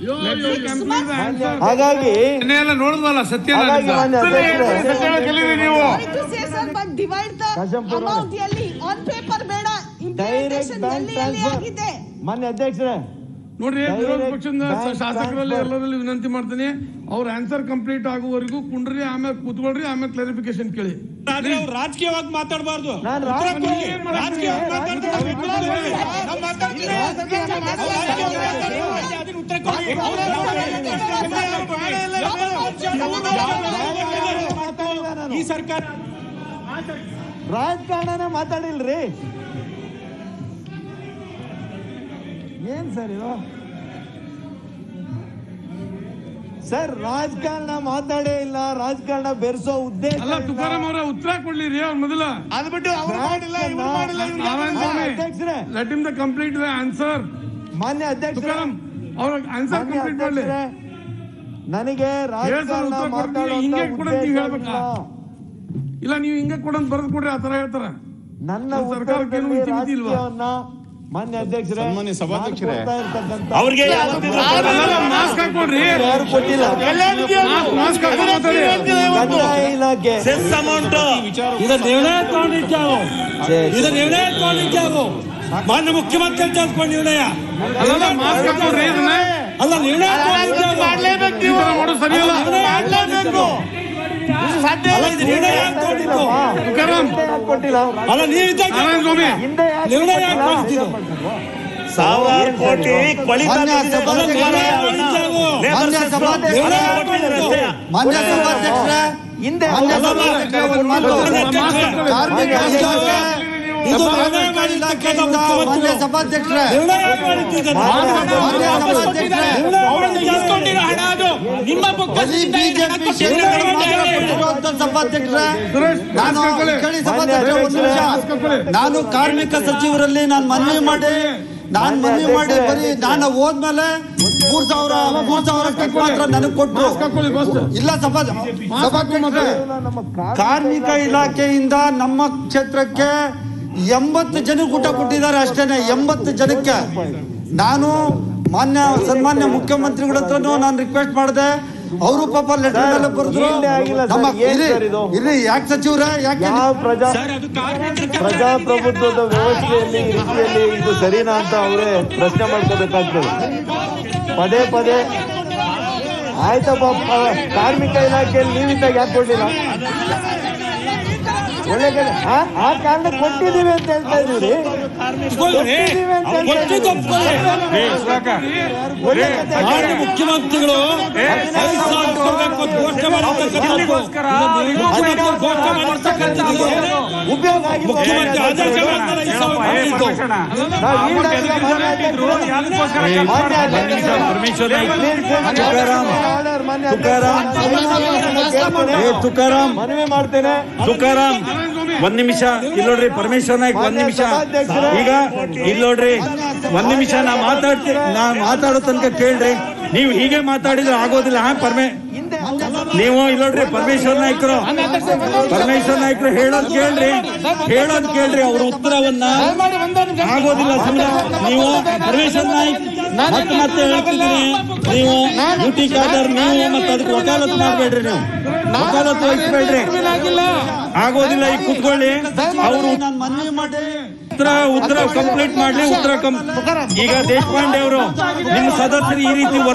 Let him complete the answer. ಹಾಗಾಗಿ ನೆನ್ನೆ ಎಲ್ಲ ನೋಡಿದ್ವಲ್ಲ ಸತ್ಯ ಹಾಗಾಗಿ ಮಾನ್ಯ ಅಧ್ಯಕ್ಷರೇ, ನೀವು Sorry to say, sir, but divide the Kashampur ಅವರೇ. amount ಎಲ್ಲಿ on paper ಬೇಡ ಡೈರೆಕ್ಟ್ implementation ಬ್ಯಾಂಕ್ ಎಲ್ಲಿ ಎಲ್ಲಿ ಟ್ರಾನ್ಸ್ಫರ್ ಆಗಿದೆ ಮಾನ್ಯ ಅಧ್ಯಕ್ಷರೇ ನೋಡ್ರಿ Direct ವಿರೋಧ ಪಕ್ಷದ bank ಶಾಸಕರಲ್ಲಿ transfer. ಎಲ್ಲರಲ್ಲಿ ವಿನಂತಿ ಮಾಡ್ತೀನಿ ಅವ್ರ ಆನ್ಸರ್ ಕಂಪ್ಲೀಟ್ ಆಗುವವರೆಗೂ ಕುಂಡ್ರಿ ಆಮೇಲೆ ಕೂತ್ಕೊಳ್ರಿ ಆಮೇಲೆ ಕ್ಲಾರಿಫಿಕೇಶನ್ ಕೇಳಿ ಆದ್ರೆ ಅವ್ರು ರಾಜಕೀಯವಾಗಿ ಮಾತಾಡಬಾರ್ದು ನಾನು ರಾಜಕೀಯ ರಾಜಕೀಯವಾಗಿ ಮಾತಾಡ್ತಾರೆ ನಾವು ಮಾತಾಡ್ತೀವಿ. ಅದನ್ನ ಉತ್ತರ ಕೊಡಿ. ಈ ಸರ್ಕಾರ ರಾಜಕಾರಣನೇ ಮಾತಾಡಿಲ್ರಿ ಏನ್ ಸರ್ ಇದು ಸರ್ ರಾಜಕಾರಣ ಮಾತಾಡೇ ಇಲ್ಲ ರಾಜಕಾರಣ ಬೆರೆಸೋ ಉದ್ದೇಶ ಅಲ್ಲ ತುಕಾರಾಮ್ ಅವರ ಉತ್ತರ ಕೊಡ್ಲಿರಿ ಅವ್ರ ಮೊದಲ ಅದು ಬಿಟ್ಟು ಅವ್ರು ಮಾಡಿಲ್ಲ ಇವ್ರು ಮಾಡಿಲ್ಲ ಇವ್ರು ನಾರಾಯಣ ಮಾನ್ಯ ಸ್ವಾಮಿ ಅಧ್ಯಕ್ಷರೇ let him the complete the answer ಮಾನ್ಯ ಅಧ್ಯಕ್ಷರೇ ತುಕಾರಾಮ್ ಅವ್ರ ಆನ್ಸರ್ ಮಾನ್ಯ ಕಂಪ್ಲೀಟ್ ಮಾಡ್ಲಿ ಅಧ್ಯಕ್ಷರೇ, ನನಗೆ ರಾಜಕಾರಣ ಉತ್ತರ ಕೊಡ್ತೀನಿ, ಮಾತಾಡುವಂತ ಹಿಂಗೆ ಕೂಡ ನೀವು ಉದ್ದೇಶ ಹೇಳ್ಬೇಕಾ? ಇಲ್ಲ. ಇಲ್ಲ ನೀವು ಹಿಂಗೆ ಕೊಡಂತ ಬರೆದು ಕೊಡ್ರಿ ಆ ತರ ಹೇಳ್ತಾರ ನನ್ನ ನಮ್ಮ ಸರ್ಕಾರಕ್ಕೆ ಏನು ಉತ್ತರದಲ್ಲಿ ಮಿತಿ ಇಲ್ವಾ? ರಾಜಕೀಯವನ್ನ ಮಾನ್ಯ ಅಧ್ಯಕ್ಷರೇ ಸನ್ಮಾನ್ಯ ಸಭಾಧ್ಯಕ್ಷರೇ, ನಾನು ಕೊಡ್ತಾ ಇರ್ತಕ್ಕಂಥ- ಅವ್ರಿಗೆ ಮಾಸ್ಕ್ ಹಾಕೊಡ್ರಿ ಯಾರು ಕೊಟ್ಟಿಲ್ಲ ಮಾಸ್ಕ್ ಹಾಕೊಂಡು ಮಾತಾಡಿ ಕಂದಾಯ ಇಲಾಖೆ ಸೆಸ್ ಅಮೌಂಟ್ ಇದು ನಿರ್ಣಯ ತಗೊಂಡಿದ್ದಾವು ಇದು ನಿರ್ಣಯ ತಗೊಂಡಿದ್ದಾವು ಮಾನ್ಯ ಮುಖ್ಯಮಂತ್ರಿ ತೆಗೆದುಕೊಂಡು ನಿರ್ಣಯ ಅಲ್ಲ ಮಾಸ್ಕ್ ಹಾಕೊಡ್ರಿ ಇದನ್ನ ಅಲ್ಲ ನಿರ್ಣಯ ತಗೊಂಡಿದ್ದಾವು. ಈ ತರ ಮಾಡೋದು ಸರಿಯಲ್ಲ ಅಲ್ಲ ಇದು ನಿರ್ಣಯ ತಗೊಂಡಿದ್ದು ತುಕಾರಾಮ್ ಯಾಕೆ ಕೊಟ್ಟಿಲ್ಲ ಅಲ್ಲ ನೀವು ಇದ್ದಾಗ ನಾರಾಯಣ ಸ್ವಾಮಿ ಹಿಂದೆ ಯಾಕೆ ನಿರ್ಣಯ ಕೊಟ್ಟಿಲ್ಲ? ಕೊಡ್ತಿದ್ದು. ಸಾವಿರಾರು ಕೋಟಿ ಕೊಳಿತ ಅಲ್ಲ ನಿರ್ಣಯ ತಗೊಂಡಿದ್ದಾವು. ಲೇಬರ್ ಸೆಸ್ ನಿರ್ಣಯ ತಗೊಂಡಿದ್ದು. ಮಾನ್ಯ ಸಭಾಧ್ಯಕ್ಷರೇ, ಹಿಂದೆ ಅಲ್ಲ, ಯಾಕೆ ಅಲ್ಲ, ಕೊಟ್ಟಿಲ್ಲ? ಒಂದು ಮಾತು. ಕಾರ್ಮಿಕ ಇಲಾಖೆ ಇದು ನಿರ್ಣಯ ಮಾಡಿರ್ತಕ್ಕಂಥ ಮುಖ್ಯಮಂತ್ರಿಗಳು. ಸಭಾಧ್ಯಕ್ಷರೇ ನಿರ್ಣಯ ಮಾಡಿಟ್ಟಿದ್ದಾರೆ. ಮಾನ್ಯ ಸಭಾಧ್ಯಕ್ಷರೇ ಇಸ್ಕೊಂಡಿರೋ ಹಣ ಅದು ನಿಮ್ಮ ಬೊಕ್ಕಸದಿಂದ ಇದು ಹಣ ಕೊಟ್ಟಿದ್ದಾರೆ. ಸಭಾಧ್ಯಕ್ಷರೇ ಸುರೇಶ್ ನಾನು ಮಾಸ್ಕ್ ಹಾಕೊಳ್ಳಿ. ಕೇಳಿ ಸಭಾಧ್ಯಕ್ಷರೇ ಒಂದು ನಿಮಿಷ ಮಾಸ್ಕ್ ಹಾಕೊಳ್ಳಿ. ನಾನು ಕಾರ್ಮಿಕ ಸಚಿವರಲ್ಲಿ ನಾನು ಮನವಿ ಮಾಡಿ ನಾನು ಮನವಿ ಮಾಡಿ ಬರೀ ನಾನು ಹೋದ್ಮೇಲೆ ಮೂರ್ ಸಾವಿರ ಮೂರ್ ಸಾವಿರ ಚೆಕ್ ಮಾತ್ರ ನನಗೆ ಕೊಟ್ಟು ಮಾಸ್ಕ್ ಹಾಕೊಳ್ಳಿ ಬಸ್ ಇಲ್ಲ ಸಭಾ ಸಭಾಧ್ಯಕ್ಷರೇ ನಮ್ಮ ಕಾ- ಕಾರ್ಮಿಕ ಇಲಾಖೆಯಿಂದ ನಮ್ಮ ಕ್ಷೇತ್ರಕ್ಕೆ ಎಂಬತ್ತು ಜನಕ್ಕೆ ಊಟ ಕೊಟ್ಟಿದ್ದಾರೆ ಅಷ್ಟೇನೆ ಎಂಬತ್ತು ಜನಕ್ಕೆ ನಾನು ಮಾನ್ಯ ಸನ್ಮಾನ್ಯ ಮುಖ್ಯಮಂತ್ರಿಗಳ ಹತ್ರನೂ ನಾನು ರಿಕ್ವೆಸ್ಟ್ ಮಾಡಿದೆ ಅವರು ಪಾಪ ಲೆಟರ್ ಮೇಲೆ ಬರೆದ್ರು ಹಿಂದೆ ಆಗಿಲ್ಲ ಸರ್, ನಮ್ಮ ಏನ್ ಇರಿ ಸರ್ ಇದು? ಇರಿ ಯಾಕೆ ಸಚಿವರೇ ಯಾಕೆ ಯಾವ ಪ್ರಜಾ ಸರ್ ಅದು ಕಾರ್ಮಿಕರ ಪ್ರಜಾಪ್ರಭುತ್ವದ ವ್ಯವಸ್ಥೆಯಲ್ಲಿ ಈ ರೀತಿಯಲ್ಲಿ ಇದು ಸರಿನಾ ಅಂತ ಅವರೇ ಪ್ರಶ್ನೆ ಮಾಡ್ಕೋಬೇಕಾಗ್ತದೆ ಪದೇ ಪದೇ ಆಯ್ತಪ್ಪ ಪ- ಕಾರ್ಮಿಕ ಇಲಾಖೆಯಲ್ಲಿ ನೀವಿದ್ದಾಗ ಯಾಕೆ ಕೊಡ್ಲಿಲ್ಲ ಒಳ್ಳೆ ಕೆಲ- ಆ ಆ ಕಾರಣ ಕೊಟ್ಟಿದ್ದೀವಿ ಅಂತ ಹೇಳ್ತಾ ಇದೀವಿ ಒಪ್ಕೊಳ್ಳಿ. ಕೊಟ್ಟಿದ್ದು ಒಪ್ಕೊಳ್ಳಿ. ಒಳ್ಳೆ ಕಥೆ ಮಾನ್ಯ ಮುಖ್ಯಮಂತ್ರಿಗಳು ಐದು ಸಾವಿರ ಕೊಡ್ಬೇಕು ಅಂತ ಘೋಷಣೆ ಮಾಡಿರ್ತಕ್ಕಂಥದ್ದು. ಇದು ಮುಖ್ಯಮಂತ್ರಿಗಳು ಘೋಷಣೆ ಮಾಡಿರ್ತಕ್ಕಂಥದ್ದು ಉಪಯೋಗ ಆಗಿದೆ. ಮುಖ್ಯಮಂತ್ರಿ ಆದೇಶ ಮಾಡ್ತಾರೆ ಐದು ಸಾವಿರ ಕೊಟ್ಟಿದ್ದು. ನಾವು ಈಡಾಗಿಲ್ಲ ಮಾನ್ಯ ಅಧ್ಯಕ್ಷರೇ. ಮಾನ್ಯ ಅಧ್ಯಕ್ಷರೇ. ಆರ್ಡರ್ ಮಾನ್ಯ ಅಧ್ಯಕ್ಷರೇ. ಏ, ತುಕಾರಾಮ್ ಮನವಿ ಮಾಡ್ತೇನೆ ತುಕಾರಾಮ್ ಒಂದ್ ನಿಮಿಷ ಇಲ್ಲಿ ನೋಡ್ರಿ ಪರಮೇಶ್ವರ್ ನಾಯ್ಕ್ ಒಂದ್ ನಿಮಿಷ ಈಗ ಇಲ್ಲಿ ನೋಡ್ರಿ ಒಂದ್ ನಿಮಿಷ ನಾ ಮಾತಾಡ್ತೀನಿ ನಾ ಮಾತಾಡೋ ತನಕ ಕೇಳ್ರಿ ನೀವು ಹೀಗೆ ಮಾತಾಡಿದ್ರೆ ಆಗೋದಿಲ್ಲ ಹಾ ಪರಮೇ ನೀವು ಇಲ್ಲಿ ನೋಡ್ರಿ ಪರಮೇಶ್ವರ್ ನಾಯ್ಕರು ಪರಮೇಶ್ವರ್ ನಾಯ್ಕರು ಹೇಳೋದ್ ಕೇಳ್ರಿ ಹೇಳೋದ್ ಕೇಳ್ರಿ ಅವ್ರ ಉತ್ತರವನ್ನ ಆಗೋದಿಲ್ಲ ಸುಮ್ಮನೆ ನೀವು ಪರಮೇಶ್ವರ್ ನಾಯ್ಕ್ ಮತ್ತೆ ಮತ್ತೆ ಹೇಳ್ತಿದ್ದೀನಿ ನೀವು ಡ್ಯೂಟಿ ಕಾದರ್ ನೀವು ಮತ್ತೆ ಅದಕ್ಕೆ ವಕಾಲತ್ ಮಾಡ್ಬೇಡ್ರಿ ನೀವು ವಕಾಲತ್ ವಹಿಸ್ಬೇಡ್ರಿ ಆಗೋದಿಲ್ಲ ಈಗ ಕುತ್ಕೊಳ್ಳಿ ಅವರು ನಾನು ಮನವಿ ಮಾಡಿ ಉತ್ತರ ಉತ್ತರ ಕಂಪ್ಲೀಟ್ ಮಾಡ್ಲಿ ಉತ್ತರ ಕಂ ಈಗ ದೇಶಪಾಂಡೆ ಅವರು ನಿಮ್ಮ ಸದಸ್ಯರು ಈ ರೀತಿ